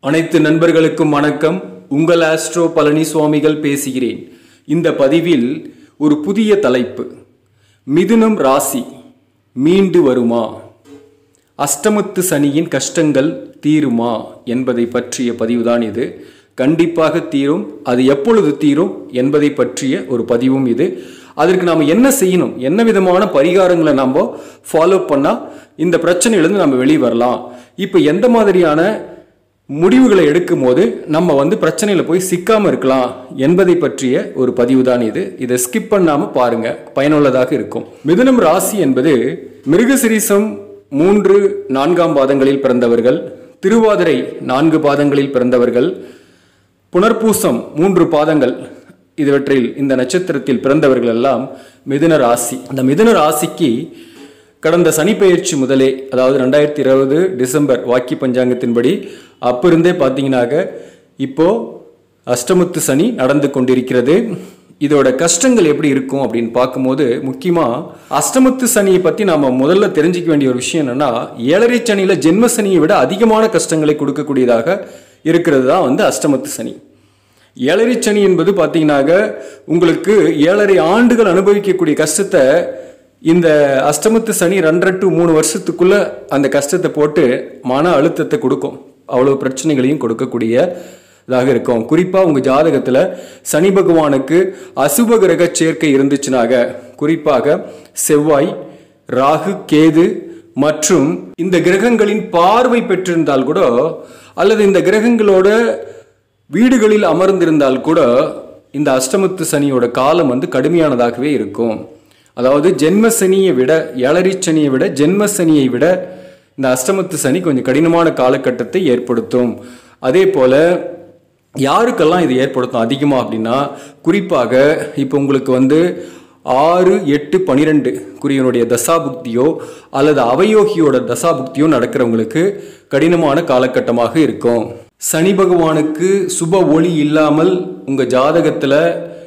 அனைத்து நண்பர்களுக்கும் வணக்கம் உங்கள் ஆஸ்ட்ரோ பழனி சுவாமிகள் பேசுகிறேன் இந்த பதிவில் ஒரு புதிய தலைப்பு மிதுனம் ராசி மீண்டு வருமா அஷ்டமத்து சனியின் கஷ்டங்கள் தீருமா என்பதை பற்றிய பதிவுதான் இது கண்டிப்பாக தீரும் அது எப்பொழுது தீரும் என்பதை பற்றிய ஒரு பதிவும் இது அதற்கு நாம் என்ன செய்யணும் என்ன விதமான பரிகாரங்களை நாம் ஃபாலோ பண்ணால் இந்த பிரச்சனையிலேருந்து நம்ம வெளியே வரலாம் இப்போ எந்த மாதிரியான முடிவுகளை எடுக்கும் போது நம்ம வந்து பிரச்சனையில் போய் சிக்காமல் இருக்கலாம் என்பதை பற்றிய ஒரு பதிவு தான் இது இதை ஸ்கிப் பண்ணாமல் பாருங்க பயனுள்ளதாக இருக்கும் மிதுனம் ராசி என்பது மிருகசிரீசம் மூன்று நான்காம் பாதங்களில் பிறந்தவர்கள் திருவாதிரை நான்கு பாதங்களில் பிறந்தவர்கள் புனர்பூசம் மூன்று பாதங்கள் இவற்றில் இந்த நட்சத்திரத்தில் பிறந்தவர்கள் எல்லாம் மிதுன ராசி அந்த மிதுன ராசிக்கு கடந்த சனிப்பெயர்ச்சி முதலே அதாவது ரெண்டாயிரத்தி இருபது டிசம்பர் வாக்கி பஞ்சாங்கத்தின்படி அப்போ இருந்தே பார்த்தீங்கன்னாக்க இப்போ அஷ்டமத்து சனி நடந்து கொண்டிருக்கிறது இதோட கஷ்டங்கள் எப்படி இருக்கும் அப்படின்னு பார்க்கும்போது முக்கியமாக அஷ்டமத்து சனியை பற்றி நாம் முதல்ல தெரிஞ்சிக்க வேண்டிய ஒரு விஷயம் என்னன்னா ஏழரை சனியில் ஜென்ம சனியை விட அதிகமான கஷ்டங்களை கொடுக்கக்கூடியதாக இருக்கிறது தான் வந்து அஷ்டமத்து சனி ஏழரை சனி என்பது பார்த்தீங்கன்னாக்க உங்களுக்கு ஏழரை ஆண்டுகள் அனுபவிக்கக்கூடிய கஷ்டத்தை இந்த அஷ்டமத்து சனி ரெண்டரை டு மூணு வருஷத்துக்குள்ள அந்த கஷ்டத்தை போட்டு மன அழுத்தத்தை கொடுக்கும் அவ்வளோ பிரச்சனைகளையும் கொடுக்கக்கூடிய இதாக இருக்கும் குறிப்பாக உங்கள் ஜாதகத்தில் சனி பகவானுக்கு அசுப கிரக சேர்க்கை இருந்துச்சுனாக குறிப்பாக செவ்வாய் ராகு கேது மற்றும் இந்த கிரகங்களின் பார்வை பெற்றிருந்தால் கூட அல்லது இந்த கிரகங்களோட வீடுகளில் அமர்ந்திருந்தால் கூட இந்த அஷ்டமத்து சனியோட காலம் வந்து கடுமையானதாகவே இருக்கும் அதாவது ஜென்ம சனியை விட ஏழரி சனியை விட ஜென்ம சனியை விட இந்த அஷ்டமத்து சனி கொஞ்சம் கடினமான காலகட்டத்தை ஏற்படுத்தும் அதே போல் யாருக்கெல்லாம் இது ஏற்படுத்தும் அதிகமாக அப்படின்னா குறிப்பாக இப்போ உங்களுக்கு வந்து ஆறு எட்டு பனிரெண்டு குறியனுடைய தசாபுக்தியோ அல்லது அவயோகியோட தசாபுக்தியோ நடக்கிறவங்களுக்கு கடினமான காலகட்டமாக இருக்கும் சனி பகவானுக்கு சுப ஒளி இல்லாமல் உங்கள் ஜாதகத்தில்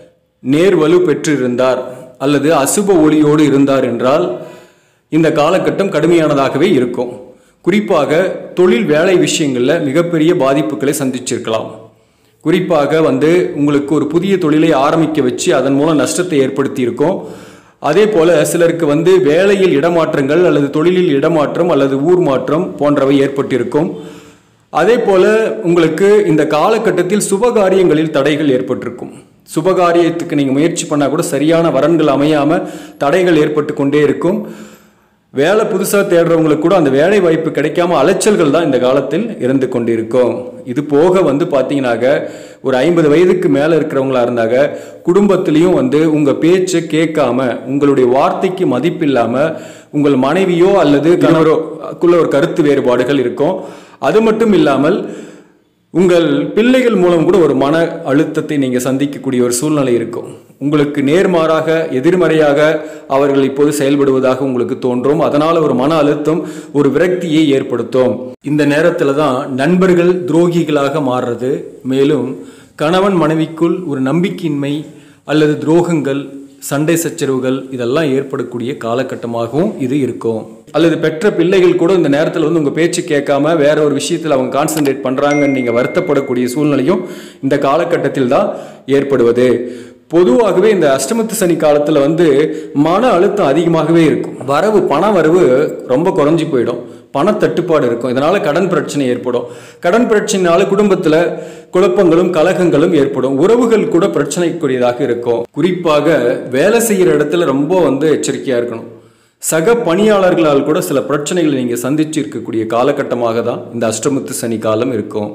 நேர்வலு பெற்றிருந்தார் அல்லது அசுப ஒளியோடு இருந்தார் என்றால் இந்த காலகட்டம் கடுமையானதாகவே இருக்கும் குறிப்பாக தொழில் வேலை விஷயங்களில் மிகப்பெரிய பாதிப்புகளை சந்திச்சிருக்கலாம் குறிப்பாக வந்து உங்களுக்கு ஒரு புதிய தொழிலை ஆரம்பிக்க வச்சு அதன் மூலம் நஷ்டத்தை ஏற்படுத்தி இருக்கும் அதே போல சிலருக்கு வந்து வேலையில் இடமாற்றங்கள் அல்லது தொழிலில் இடமாற்றம் அல்லது ஊர் மாற்றம் போன்றவை ஏற்பட்டிருக்கும் அதே போல உங்களுக்கு இந்த காலகட்டத்தில் சுபகாரியங்களில் தடைகள் ஏற்பட்டிருக்கும் சுபகாரியத்துக்கு நீங்கள் முயற்சி பண்ணால் கூட சரியான வரன்கள் அமையாமல் தடைகள் ஏற்பட்டு கொண்டே இருக்கும் வேலை புதுசாக தேடுறவங்களுக்கு கூட அந்த வேலை வாய்ப்பு கிடைக்காம அலைச்சல்கள் தான் இந்த காலத்தில் இருந்து கொண்டிருக்கும் இது போக வந்து பார்த்தீங்கன்னாக்க ஒரு ஐம்பது வயதுக்கு மேலே இருக்கிறவங்களா இருந்தாங்க குடும்பத்திலையும் வந்து உங்கள் பேச்சை கேட்காம உங்களுடைய வார்த்தைக்கு மதிப்பில்லாமல் உங்கள் மனைவியோ அல்லது கணவரோ குள்ள ஒரு கருத்து வேறுபாடுகள் இருக்கும் அது மட்டும் இல்லாமல் உங்கள் பிள்ளைகள் மூலம் கூட ஒரு மன அழுத்தத்தை நீங்கள் சந்திக்கக்கூடிய ஒரு சூழ்நிலை இருக்கும் உங்களுக்கு நேர்மாறாக எதிர்மறையாக அவர்கள் இப்போது செயல்படுவதாக உங்களுக்கு தோன்றும் அதனால் ஒரு மன அழுத்தம் ஒரு விரக்தியை ஏற்படுத்தும் இந்த நேரத்தில் தான் நண்பர்கள் துரோகிகளாக மாறுறது மேலும் கணவன் மனைவிக்குள் ஒரு நம்பிக்கையின்மை அல்லது துரோகங்கள் சண்டை சச்சரவுகள் இதெல்லாம் ஏற்படக்கூடிய காலகட்டமாகவும் இது இருக்கும் அல்லது பெற்ற பிள்ளைகள் கூட இந்த நேரத்தில் வந்து உங்கள் பேச்சு கேட்காம வேற ஒரு விஷயத்தில் அவங்க கான்சென்ட்ரேட் பண்ணுறாங்கன்னு நீங்கள் வருத்தப்படக்கூடிய சூழ்நிலையும் இந்த காலகட்டத்தில் தான் ஏற்படுவது பொதுவாகவே இந்த அஷ்டமத்து சனி காலத்தில் வந்து மன அழுத்தம் அதிகமாகவே இருக்கும் வரவு பண வரவு ரொம்ப குறைஞ்சி போயிடும் பணத்தட்டுப்பாடு இருக்கும் இதனால கடன் பிரச்சனை ஏற்படும் கடன் பிரச்சனைனால குடும்பத்தில் குழப்பங்களும் கலகங்களும் ஏற்படும் உறவுகள் கூட பிரச்சனைக்குரியதாக இருக்கும் குறிப்பாக வேலை செய்கிற இடத்துல ரொம்ப வந்து எச்சரிக்கையாக இருக்கணும் சக பணியாளர்களால் கூட சில பிரச்சனைகளை நீங்கள் சந்திச்சு இருக்கக்கூடிய காலகட்டமாக தான் இந்த அஷ்டமத்து சனி காலம் இருக்கும்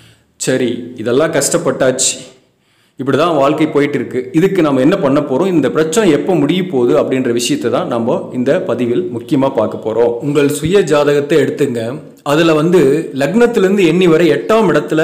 சரி இதெல்லாம் கஷ்டப்பட்டாச்சு இப்படி தான் வாழ்க்கை போயிட்டு இருக்கு இதுக்கு நம்ம என்ன பண்ண போகிறோம் இந்த பிரச்சனை எப்போ முடிய போகுது அப்படின்ற விஷயத்தை தான் நம்ம இந்த பதிவில் முக்கியமாக பார்க்க போகிறோம் உங்கள் சுய ஜாதகத்தை எடுத்துங்க அதில் வந்து லக்னத்திலேருந்து எண்ணி வரை எட்டாம் இடத்துல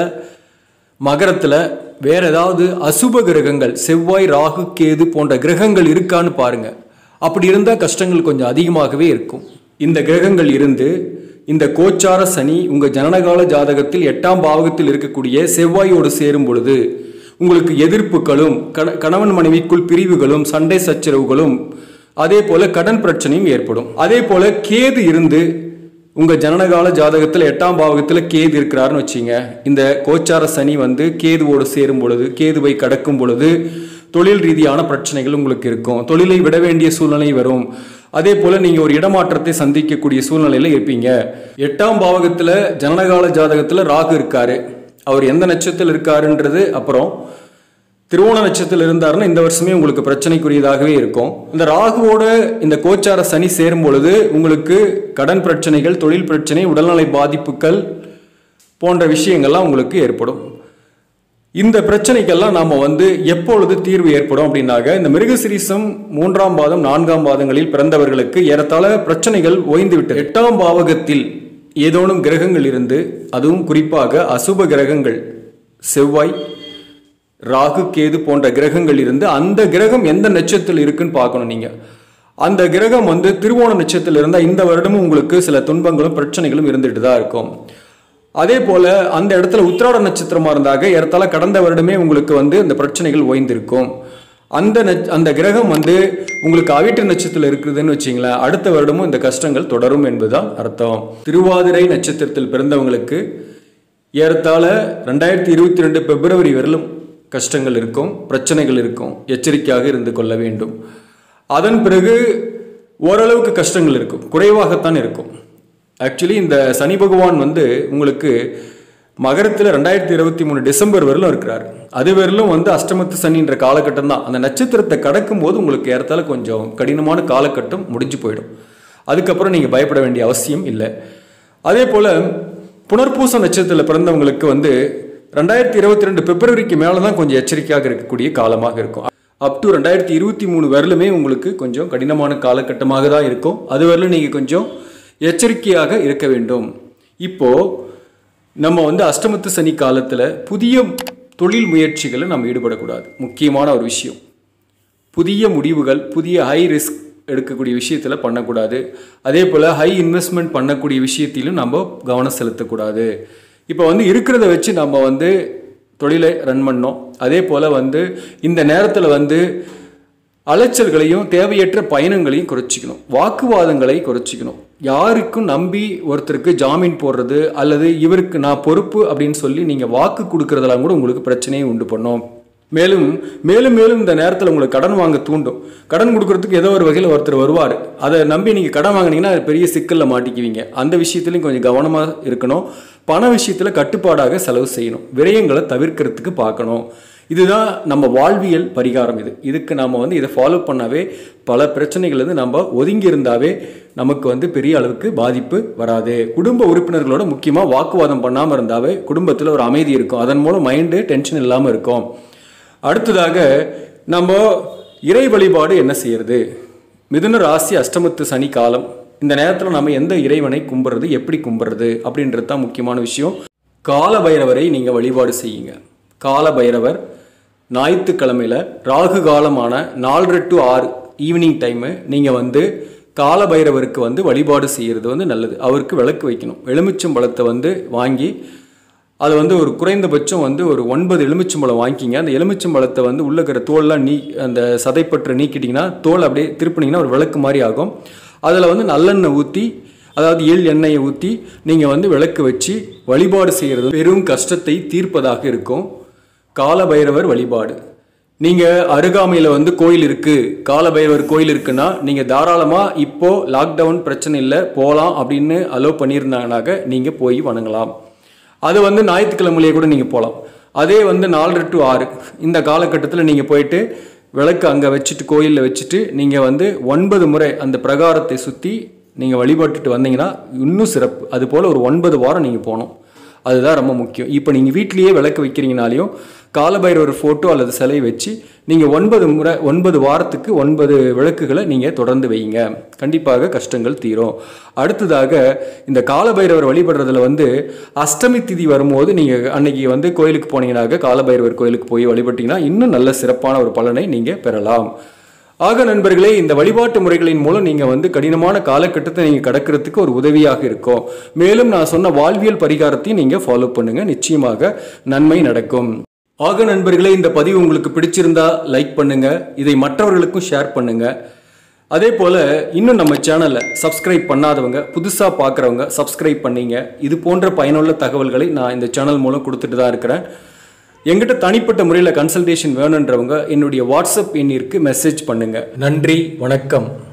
மகரத்தில் வேற ஏதாவது அசுப கிரகங்கள் செவ்வாய் ராகு கேது போன்ற கிரகங்கள் இருக்கான்னு பாருங்க அப்படி இருந்தால் கஷ்டங்கள் கொஞ்சம் அதிகமாகவே இருக்கும் இந்த கிரகங்கள் இருந்து இந்த கோச்சார சனி உங்கள் ஜனனகால ஜாதகத்தில் எட்டாம் பாவகத்தில் இருக்கக்கூடிய செவ்வாயோடு சேரும் பொழுது உங்களுக்கு எதிர்ப்புகளும் கண- கணவன் மனைவிக்குள் பிரிவுகளும் சண்டை சச்சரவுகளும் அதே போல கடன் பிரச்சனையும் ஏற்படும் அதே போல கேது இருந்து உங்கள் ஜனனகால ஜாதகத்தில் எட்டாம் பாவகத்தில் கேது இருக்கிறாருன்னு வச்சுங்க இந்த கோச்சார சனி வந்து கேதுவோடு சேரும் பொழுது கேதுவை கடக்கும் பொழுது தொழில் ரீதியான பிரச்சனைகள் உங்களுக்கு இருக்கும் தொழிலை விட வேண்டிய சூழ்நிலை வரும் அதே போல் நீங்கள் ஒரு இடமாற்றத்தை சந்திக்கக்கூடிய சூழ்நிலையில் இருப்பீங்க எட்டாம் பாவகத்தில் ஜனனகால ஜாதகத்தில் ராகு இருக்காரு அவர் எந்த நட்சத்திரத்தில் இருக்காருன்றது அப்புறம் திருவோண நட்சத்திரத்தில் இருந்தாருன்னா இந்த வருஷமே உங்களுக்கு பிரச்சனைக்குரியதாகவே இருக்கும் இந்த ராகுவோட இந்த கோச்சார சனி சேரும் பொழுது உங்களுக்கு கடன் பிரச்சனைகள் தொழில் பிரச்சனை உடல்நலை பாதிப்புகள் போன்ற விஷயங்கள்லாம் உங்களுக்கு ஏற்படும் இந்த பிரச்சனைக்கெல்லாம் நாம வந்து எப்பொழுது தீர்வு ஏற்படும் அப்படின்னாக்க இந்த மிருகசிரீசம் மூன்றாம் பாதம் நான்காம் பாதங்களில் பிறந்தவர்களுக்கு ஏறத்தாழ பிரச்சனைகள் ஓய்ந்து விட்டது எட்டாம் பாவகத்தில் ஏதோனும் கிரகங்கள் இருந்து அதுவும் குறிப்பாக அசுப கிரகங்கள் செவ்வாய் ராகு கேது போன்ற கிரகங்கள் இருந்து அந்த கிரகம் எந்த நட்சத்திரத்தில் இருக்குன்னு பார்க்கணும் நீங்க அந்த கிரகம் வந்து திருவோண நட்சத்திரத்தில் இருந்தால் இந்த வருடமும் உங்களுக்கு சில துன்பங்களும் பிரச்சனைகளும் இருந்துட்டு தான் இருக்கும் அதே போல அந்த இடத்துல உத்திராட நட்சத்திரமா இருந்தாக ஏறத்தாழ கடந்த வருடமே உங்களுக்கு வந்து இந்த பிரச்சனைகள் ஓய்ந்திருக்கும் அந்த நட்ச- அந்த கிரகம் வந்து உங்களுக்கு அவிட்ட நட்சத்திரத்தில் இருக்குதுன்னு வச்சிங்களேன் அடுத்த வருடமும் இந்த கஷ்டங்கள் தொடரும் என்பதுதான் அர்த்தம் திருவாதிரை நட்சத்திரத்தில் பிறந்தவங்களுக்கு ஏறத்தாழ ரெண்டாயிரத்தி இருபத்தி ரெண்டு பிப்ரவரி வரையிலும் கஷ்டங்கள் இருக்கும் பிரச்சனைகள் இருக்கும் எச்சரிக்கையாக இருந்து கொள்ள வேண்டும் அதன் பிறகு ஓரளவுக்கு கஷ்டங்கள் இருக்கும் குறைவாகத்தான் இருக்கும் ஆக்சுவலி இந்த சனி பகவான் வந்து உங்களுக்கு மகரத்தில் ரெண்டாயிரத்தி இருபத்தி மூணு டிசம்பர் வரலும் இருக்கிறார் அது வரலும் வந்து அஷ்டமத்து சனின்ற காலகட்டம் தான் அந்த நட்சத்திரத்தை கடக்கும் போது உங்களுக்கு ஏறத்தாழ கொஞ்சம் கடினமான காலகட்டம் முடிஞ்சு போயிடும் அதுக்கப்புறம் நீங்கள் பயப்பட வேண்டிய அவசியம் இல்லை அதே போல் புனர்பூச நட்சத்திரத்தில் பிறந்தவங்களுக்கு வந்து ரெண்டாயிரத்தி இருபத்தி ரெண்டு பிப்ரவரிக்கு மேலே தான் கொஞ்சம் எச்சரிக்கையாக இருக்கக்கூடிய காலமாக இருக்கும் அப் டு ரெண்டாயிரத்தி இருபத்தி மூணு வரலுமே உங்களுக்கு கொஞ்சம் கடினமான காலகட்டமாக தான் இருக்கும் அது வரலும் நீங்கள் கொஞ்சம் எச்சரிக்கையாக இருக்க வேண்டும் இப்போ நம்ம வந்து அஷ்டமத்து சனி காலத்தில் புதிய தொழில் முயற்சிகளை நம்ம ஈடுபடக்கூடாது முக்கியமான ஒரு விஷயம் புதிய முடிவுகள் புதிய ஹை ரிஸ்க் எடுக்கக்கூடிய விஷயத்தில் பண்ணக்கூடாது அதே போல் ஹை இன்வெஸ்ட்மெண்ட் பண்ணக்கூடிய விஷயத்திலும் நம்ம கவனம் செலுத்தக்கூடாது இப்போ வந்து இருக்கிறத வச்சு நம்ம வந்து தொழிலை ரன் பண்ணோம் அதே போல் வந்து இந்த நேரத்தில் வந்து அலைச்சல்களையும் தேவையற்ற பயணங்களையும் குறைச்சிக்கணும் வாக்குவாதங்களை குறைச்சிக்கணும் யாருக்கும் நம்பி ஒருத்தருக்கு ஜாமீன் போடுறது அல்லது இவருக்கு நான் பொறுப்பு அப்படின்னு சொல்லி நீங்கள் வாக்கு கொடுக்கறதெல்லாம் கூட உங்களுக்கு பிரச்சனையை உண்டு பண்ணும் மேலும் மேலும் மேலும் இந்த நேரத்தில் உங்களுக்கு கடன் வாங்க தூண்டும் கடன் கொடுக்கறதுக்கு ஏதோ ஒரு வகையில் ஒருத்தர் வருவார் அதை நம்பி நீங்கள் கடன் வாங்குனீங்கன்னா அது பெரிய சிக்கலில் மாட்டிக்குவீங்க அந்த விஷயத்துலையும் கொஞ்சம் கவனமாக இருக்கணும் பண விஷயத்தில் கட்டுப்பாடாக செலவு செய்யணும் விரயங்களை தவிர்க்கிறதுக்கு பார்க்கணும் இதுதான் நம்ம வாழ்வியல் பரிகாரம் இது இதுக்கு நம்ம வந்து இதை ஃபாலோ பண்ணாவே பல பிரச்சனைகள் வந்து நம்ம ஒதுங்கி இருந்தாவே நமக்கு வந்து பெரிய அளவுக்கு பாதிப்பு வராது குடும்ப உறுப்பினர்களோட முக்கியமாக வாக்குவாதம் பண்ணாமல் இருந்தாவே குடும்பத்தில் ஒரு அமைதி இருக்கும் அதன் மூலம் மைண்டு டென்ஷன் இல்லாமல் இருக்கும் அடுத்ததாக நம்ம இறை வழிபாடு என்ன செய்யறது மிதுன ராசி அஷ்டமத்து சனி காலம் இந்த நேரத்தில் நம்ம எந்த இறைவனை கும்பிட்றது எப்படி கும்பிட்றது அப்படின்றது தான் முக்கியமான விஷயம் கால பைரவரை நீங்கள் வழிபாடு செய்யுங்க கால பைரவர் ஞாயிற்றுக்கிழமையில் ராகு காலமான நாலரை டு ஆறு ஈவினிங் டைமு நீங்கள் வந்து கால பைரவருக்கு வந்து வழிபாடு செய்கிறது வந்து நல்லது அவருக்கு விளக்கு வைக்கணும் எலுமிச்சம் பழத்தை வந்து வாங்கி அது வந்து ஒரு குறைந்தபட்சம் வந்து ஒரு ஒன்பது எலுமிச்சம்பழம் வாங்கிக்கிங்க அந்த எலுமிச்சம்பழத்தை வந்து உள்ள இருக்கிற தோல்லாம் நீ அந்த சதைப்பற்றை நீக்கிட்டிங்கன்னா தோல் அப்படியே திருப்பினீங்கன்னா ஒரு விளக்கு மாதிரி ஆகும் அதில் வந்து நல்லெண்ணெய் ஊற்றி அதாவது எள் எண்ணெயை ஊற்றி நீங்கள் வந்து விளக்கு வச்சு வழிபாடு செய்கிறது பெரும் கஷ்டத்தை தீர்ப்பதாக இருக்கும் காலபைரவர் வழிபாடு நீங்கள் அருகாமையில் வந்து கோயில் இருக்குது காலபைரவர் கோயில் இருக்குன்னா நீங்கள் தாராளமாக இப்போது லாக்டவுன் பிரச்சனை இல்லை போகலாம் அப்படின்னு அலோவ் பண்ணியிருந்தாங்கனாக்க நீங்கள் போய் வணங்கலாம் அது வந்து ஞாயிற்றுக்கிழமையிலேயே கூட நீங்கள் போகலாம் அதே வந்து நாலரை டு ஆறு இந்த காலகட்டத்தில் நீங்கள் போயிட்டு விளக்கு அங்கே வச்சுட்டு கோயிலில் வச்சுட்டு நீங்கள் வந்து ஒன்பது முறை அந்த பிரகாரத்தை சுற்றி நீங்கள் வழிபட்டுட்டு வந்தீங்கன்னா இன்னும் சிறப்பு அது போல் ஒரு ஒன்பது வாரம் நீங்கள் போகணும் அதுதான் ரொம்ப முக்கியம் இப்போ நீங்கள் வீட்லேயே விளக்கு வைக்கிறீங்கனாலையும் காலபைரவர் ஃபோட்டோ அல்லது சிலை வச்சு நீங்கள் ஒன்பது முறை ஒன்பது வாரத்துக்கு ஒன்பது விளக்குகளை நீங்கள் தொடர்ந்து வையுங்க கண்டிப்பாக கஷ்டங்கள் தீரும் அடுத்ததாக இந்த காலபைரவர் வழிபடுறதுல வந்து அஷ்டமி திதி வரும்போது நீங்கள் அன்னைக்கு வந்து கோயிலுக்கு போனீங்கன்னாக்க காலபைரவர் கோயிலுக்கு போய் வழிபட்டீங்கன்னா இன்னும் நல்ல சிறப்பான ஒரு பலனை நீங்கள் பெறலாம் ஆக நண்பர்களே இந்த வழிபாட்டு முறைகளின் மூலம் நீங்கள் வந்து கடினமான காலகட்டத்தை நீங்கள் கடக்கிறதுக்கு ஒரு உதவியாக இருக்கும் மேலும் நான் சொன்ன வாழ்வியல் பரிகாரத்தையும் நீங்கள் ஃபாலோ பண்ணுங்க நிச்சயமாக நன்மை நடக்கும் ஆக நண்பர்களே இந்த பதிவு உங்களுக்கு பிடிச்சிருந்தா லைக் பண்ணுங்க இதை மற்றவர்களுக்கும் ஷேர் பண்ணுங்க அதே போல் இன்னும் நம்ம சேனலை சப்ஸ்கிரைப் பண்ணாதவங்க புதுசாக பார்க்குறவங்க சப்ஸ்கிரைப் பண்ணீங்க இது போன்ற பயனுள்ள தகவல்களை நான் இந்த சேனல் மூலம் கொடுத்துட்டு தான் இருக்கிறேன் எங்கிட்ட தனிப்பட்ட முறையில் கன்சல்டேஷன் வேணுன்றவங்க என்னுடைய வாட்ஸ்அப் எண்ணிற்கு மெசேஜ் பண்ணுங்கள் நன்றி வணக்கம்